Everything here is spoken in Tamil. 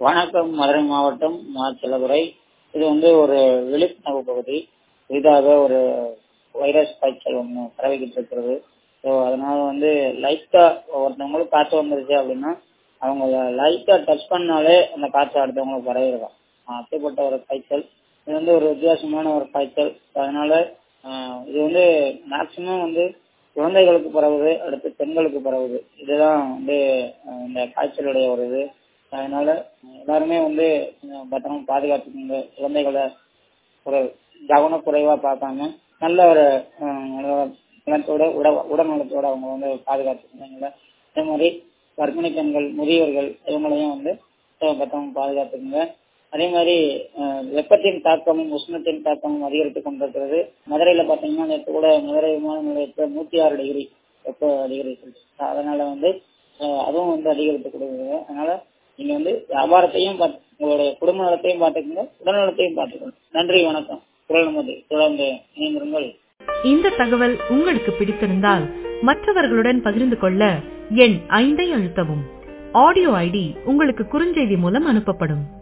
வணக்கம் மதுரை மாவட்டம் மாச்சலதுறை இது வந்து ஒரு விழிப்புணர்வு பகுதி புதிதாக ஒரு வைரஸ் காய்ச்சல் ஒன்று பரவிக்கிட்டு இருக்கிறது ஸோ அதனால வந்து லைட்டா ஒருத்தவங்களுக்கு காய்ச்சல் வந்துருச்சு அப்படின்னா அவங்க லைட்டா டச் பண்ணாலே அந்த காய்ச்சல் அடுத்தவங்களுக்கு பரவிடலாம் அப்படிப்பட்ட ஒரு காய்ச்சல் இது வந்து ஒரு வித்தியாசமான ஒரு காய்ச்சல் அதனால ஆஹ் இது வந்து மேக்சிமம் வந்து குழந்தைகளுக்கு பரவுது அடுத்து பெண்களுக்கு பரவுது இதுதான் வந்து ஆஹ் இந்த காய்ச்சலுடைய ஒரு இது அதனால எல்லாருமே வந்து கொஞ்சம் பத்திரமா பாதுகாத்துக்கோங்க குழந்தைகளை ஒரு கவனக்குறைவா பார்க்காம நல்ல ஒரு ஆஹ் நலத்தோட உட உடல்நலத்தோட அவங்க வந்து பாதுகாத்துக்கோங்க அதே மாதிரி கர்ப்பிணி பெண்கள் முதியவர்கள் இவங்களையும் வந்து பத்திரமா பாதுகாத்துக்கோங்க அதே மாதிரி வெப்பத்தின் தாக்கமும் உஷ்ணத்தின் தாக்கமும் அதிகரித்து கொண்டிருக்கிறது மதுரையில பாத்தீங்கன்னா நேற்று கூட மதுரை விமான நிலையத்துல நூத்தி ஆறு டிகிரி வெப்ப அதிகரித்து அதனால வந்து அதுவும் வந்து அதிகரித்து கொடுக்குது அதனால நீங்க வந்து வியாபாரத்தையும் உங்களுடைய குடும்ப நலத்தையும் பார்த்துக்கோங்க உடல் நலத்தையும் பார்த்துக்கோங்க நன்றி வணக்கம் குரல் நமது தொடர்ந்து இணைந்திருங்கள் இந்த தகவல் உங்களுக்கு பிடித்திருந்தால் மற்றவர்களுடன் பகிர்ந்து கொள்ள எண் ஐந்தை அழுத்தவும் ஆடியோ ஐடி உங்களுக்கு குறுஞ்செய்தி மூலம் அனுப்பப்படும்